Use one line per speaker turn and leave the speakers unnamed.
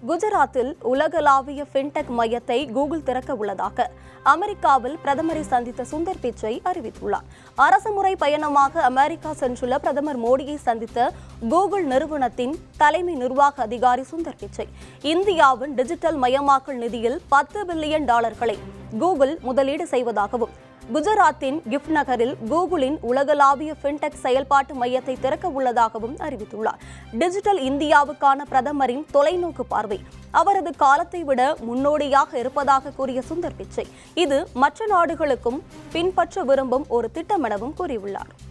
குஜராத்தில் உலகளாவிய ஃபின்டெக் மையத்தை கூகுள் திறக்க உள்ளதாக அமெரிக்காவில் பிரதமரை சந்தித்த சுந்தர் பிச்சை அறிவித்துள்ளார் அரசுமுறை பயணமாக அமெரிக்கா சென்றுள்ள பிரதமர் மோடியை சந்தித்த கூகுள் நிறுவனத்தின் தலைமை நிர்வாக அதிகாரி சுந்தர் பிச்சை இந்தியாவின் டிஜிட்டல் மயமாக்கல் நிதியில் பத்து பில்லியன் டாலர்களை கூகுள் முதலீடு செய்வதாகவும் குஜராத்தின் கிஃப்ட் நகரில் கூகுளின் உலகளாவிய ஃபின்டெக் செயல்பாட்டு மையத்தை திறக்க உள்ளதாகவும் அறிவித்துள்ளார் டிஜிட்டல் இந்தியாவுக்கான பிரதமரின் தொலைநோக்கு பார்வை அவரது காலத்தை விட முன்னோடியாக இருப்பதாக கூறிய சுந்தர் பிச்சை இது மற்ற நாடுகளுக்கும் பின்பற்ற விரும்பும் ஒரு திட்டம் எனவும் கூறியுள்ளார்